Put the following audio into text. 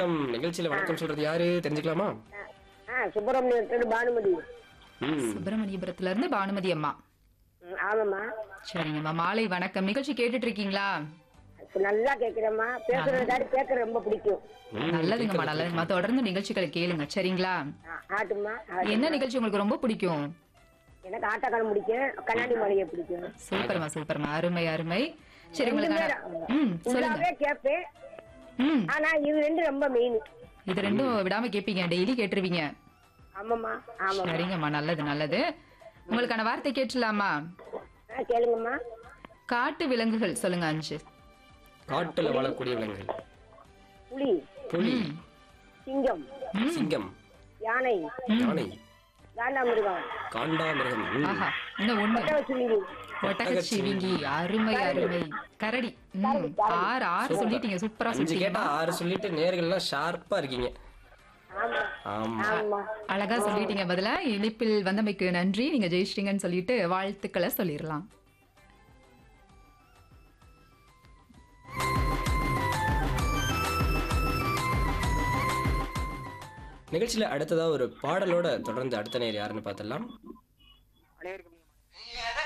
வணக்கம் நிகழ்ச்சியில வணக்கம் சொல்றது யாரு தெரிஞ்சுக்கலாமா ஆ சுப்பிரமணியத்தோட பானுமதி ம் சுப்பிரமணியபுரத்துல இருந்து பானுமதி அம்மா ம், ஆமாம்மா சரிங்கம்மா மாலை வணக்கம் நிகழ்ச்சி கேட்டுட்டு இருக்கீங்களா இப்ப நல்லா கேக்குறேம்மா பேசுறதாடி கேட்க ரொம்ப பிடிக்கும் ம், நல்லதுங்கம்மா நல்லதுங்கம்மா தொடர்ந்து நிகழ்ச்சிகளை கேளுங்க சரிங்களா ஆ, ஆட்டும்மா ஆ, என்ன நிகழ்ச்சி உங்களுக்கு ரொம்ப பிடிக்கும் எனக்கு ஆட்டக்காரம் பிடிக்கும் கண்ணாடி மலையை பிடிக்கும் சூப்பர்மா சூப்பர்மா அருமை அருமை சரி ரெண்டு உங்களுக்கு பேரும் ம் சொல்லுங்க ஃபுல்லாவே கேட்பேன் ம் ஆனா இது ரெண்டு ரொம்ப மெயின் இது ரெண்டும் விடாம கேப்பீங்க டெய்லி கேட்டுருவீங்க ஆமாம்மா ஆமாம்மா சரிங்கம்மா நல்லது நல்லது உங்களுக்கான வார்த்தை கேட்டுலாமா ஆ கேளுங்கம்மா காட்டு விலங்குகள் சொல்லுங்க அஞ்சு காட்டுல வாழக்கூடிய விலங்குகள் புலி புலி சிங்கம் சிங்கம் யானை யானை காண்டாமிருகம் காண்டாமிருகம் ம். ஆஹா இன்னும் ஒண்ணு ஒட்டகச்சிவிங்கி ஒட்டகச்சிவிங்கி அருமை அருமை கரடி ம், ஆறு ஆறு சொல்லிட்டீங்க சூப்பரா அஞ்சு சொல்லிட்டீங்க கேட்டா ஆறு சொல்லிட்டு நேர்கள்லாம் ஷார்ப்பா இருக்கீங்க ஆமா ஆமா ஆமா அழகா சொல்லிட்டீங்க பதிலா இனிப்பில் வந்தமைக்கு நன்றி நீங்க ஜெயிச்சிட்டீங்கன்னு சொல்லிட்டு வாழ்த்துக்களை சொல்லிடலாம் நிகழ்ச்சியில அடுத்ததா ஒரு பாடலோட தொடர்ந்து அடுத்த நேர் யாருன்னு பார்த்தலாம் அனைவருக்கும்